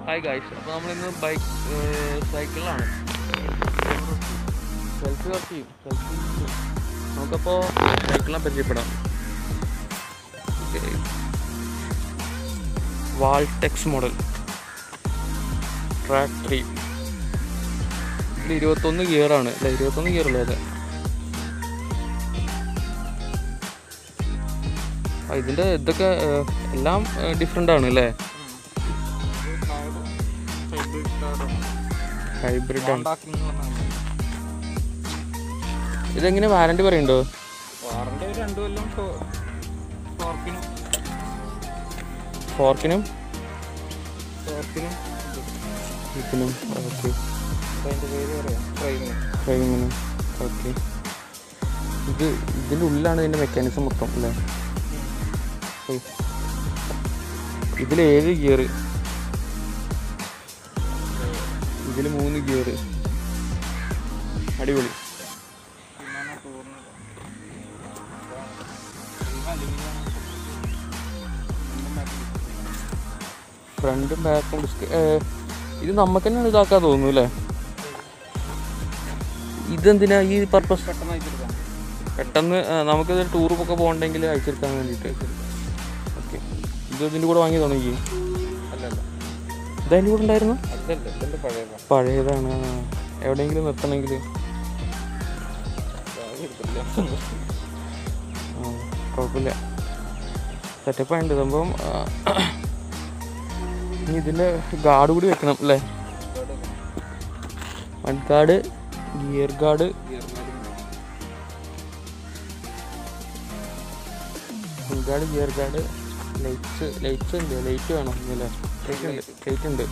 Hi guys അപ്പോൾ നമ്മളിന്ന് bike സൈക്കിളിലാണ് സെൽഫി വർക്ക് ചെയ്യും സെൽഫി നമുക്കപ്പോൾ സൈക്കിളിനെ പരിചയപ്പെടാം വാൾടെക്സ് മോഡൽ ട്രാക്ക് ത്രീ ഇതിൽ ഇരുപത്തൊന്ന് ഗിയറാണ് അല്ല ഇരുപത്തൊന്ന് ഗിയർ അല്ലേ അതെ ആ, ഇതിൻ്റെ ഇതൊക്കെ ഏർ, എല്ലാം ഡിഫറെൻ്റ് ആണ് അല്ലേ ഹൈബ്രിഡ് ആണ് ഇതെങ്ങനെ വാറണ്ടി പറയുന്നുണ്ടോ വാറണ്ടി രണ്ടു കൊല്ലം ഫോർക്കിനും ഫോർക്കിനും ഫോർക്കിനും ഇതിനും ഓക്കെ അതിൻ്റെ പേര് പറയാം ഫ്രെയിമിന് ഫ്രെയിമിനും ഓക്കെ ഇത് ഇതിൻ്റെ ഉള്ളിലാണ് ഇതിൻ്റെ മെക്കാനിസം മൊത്തം അല്ലേ ഇതിൽ ഏഴ് ഗിയർ ഇതിൽ മൂന്ന് ഗിയർ അടിപൊളി പിന്നെ ടൂറിന് ഫ്രണ്ടും ബാക്കും ഡിസ്ക് ഇത് നമുക്ക് തന്നെയാണ് ഇതാക്കാൻ തോന്നുന്നു അല്ലേ ഇതെന്തിനാ ഈ പർപ്പസ് പെട്ടെന്ന് അയച്ചെടുക്കാം പെട്ടെന്ന് ആ, നമുക്കിത് ടൂറൊക്കെ പോകണ്ടെങ്കിൽ അയച്ചെടുക്കാൻ വേണ്ടിയിട്ട് ഓക്കെ ഇത് ഇതിൻ്റെ കൂടെ വാങ്ങി തുടങ്ങി അല്ലല്ല ഇതതിൻ്റെ കൂടെ ഉണ്ടായിരുന്നു അതല്ല ഇതിൻ്റെ പഴയതാണ് പഴയതാണ് ആ. എവിടെയെങ്കിലും നിർത്തണമെങ്കിൽ എടുത്തില്ല ആ, കുഴപ്പമില്ല സെറ്റപ്പ് ആയിട്ട് സംഭവം ആ, ഇനി ഇതിൻ്റെ ഗാർഡ് കൂടി വെക്കണം അല്ലേ one guard gear guard one guard gear guard lights lights ഉണ്ട് ലൈറ്റ് വേണം ഇല്ലേ ലൈറ്റ് ഉണ്ട് ലൈറ്റ് ഉണ്ട്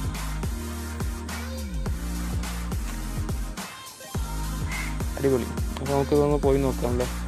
അടിപൊളി അപ്പോൾ നമുക്ക് ഇതൊന്ന് പോയി നോക്കാം അല്ലേ